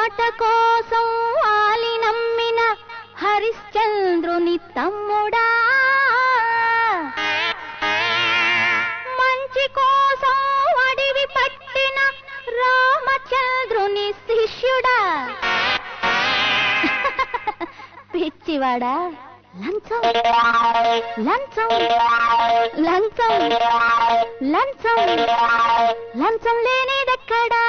మాట కోసం వాలి నమ్మిన హరిశ్చంద్రుని తమ్ముడా మంచి కోసం అడివి పట్టిన రామచంద్రుని శిష్యుడా పిచ్చివాడా లంచం లంచం లంచం లంచం లంచం లేనిదెక్కడా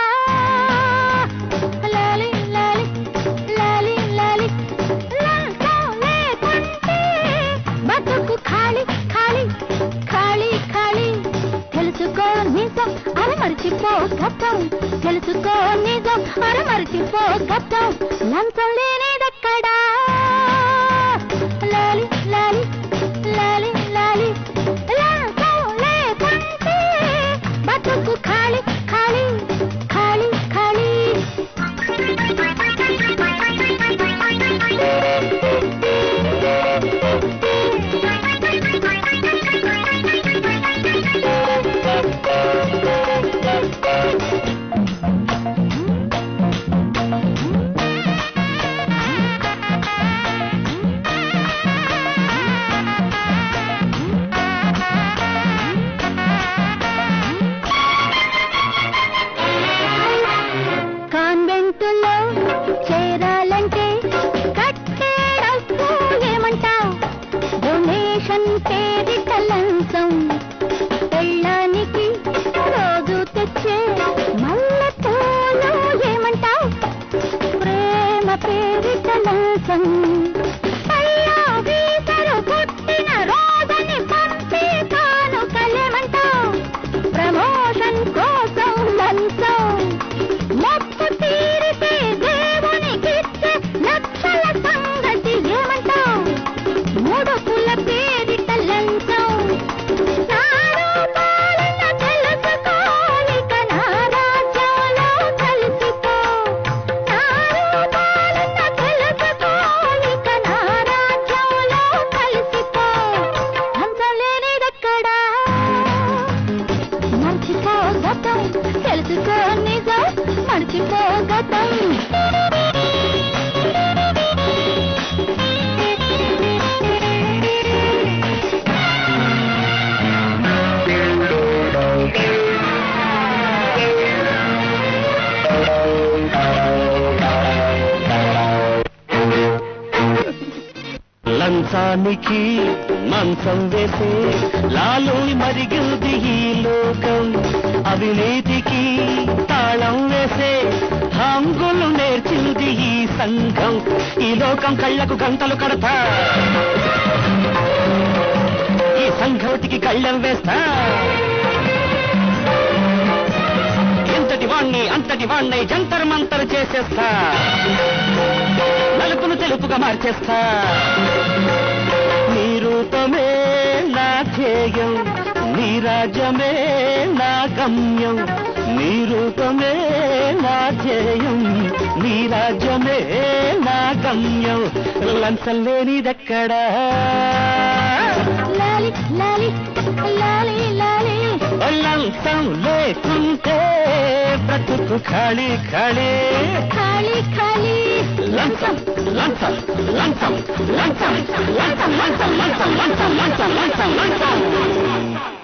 లాలి లాలి లాలి లాలి లంచం లేకుంటే బతుకు ఖాళీ ఖాళీ ఖాళీ ఖాళీ తెలుసుకో నిజం అర మరిచిపో గతం తెలుసుకో నిజం అర మరిచిపో గతం లంచం లేనిదెక్కడా లాలి లాలి లాలి లాలి లంచం లేకుంటే బతుకు ఖాళీ ఖాళీ ఖాళీ ఖాళీ కాన్వెంటులో చేరాలంటే కట్టే డబ్బు ఏమంటావ్ డొనేషన్ పేరిట లంచం పెళ్ళానికి రోజు తెచ్చే మల్లెపూలు ఏమంటావ్ ప్రేమ పేరిట లంచం అయ్యో వీసరు పుట్టిన రోజని పంపి కానుకలేమంటావ్ ప్రమోషన్ కోసం లంచం మొక్కు తీరితే దేవునికిచ్చే లక్షల సంగతి ఏమంటావ్ ముడుపుల పేరిట లంచం నాడు పాలన తెలుసుకోలిక నా రాజ్యంలో కలిసిపో నాడు పాలన తెలుసుకోలిక నా రాజ్యంలో కలిసిపో లంచం లేనిదెక్కడా మర్చిపో గతం తెలుసుకో నిజం మర్చిపో గతం లంచానికి మంచం వేసే లాలు మరిగింది ఈ లోకం అవినీతికి తాళం వేసే హంగులు నేర్చింది ఈ సంఘం ఈ లోకం కళ్ళకు గంటలు కడతా ఈ సంఘవతికి కళ్ళెం వేస్తా ఎంతటి వాణ్ణి అంతటి వాణ్ణి జంతర్ మంతర్ చేసేస్తా నలుపును తెలుపుగా మార్చేస్తా నీ రూపమే నా ధ్యేయం నీ రాజ్యమే నా గమ్యం నీ రూపమే నా ధ్యేయం నీ రాజ్యమే నా గమ్యం లంచం లేనిదెక్కడా లాలి లాలి లాలి లాలి లంచం లేకుంటే బ్రతుకు ఖాళీ ఖాళీ ఖాళీ ఖాళీ లంచం లంచం లంచం లంచం లంచం లంచం లంచం లంచం లంచం లంచం లంచం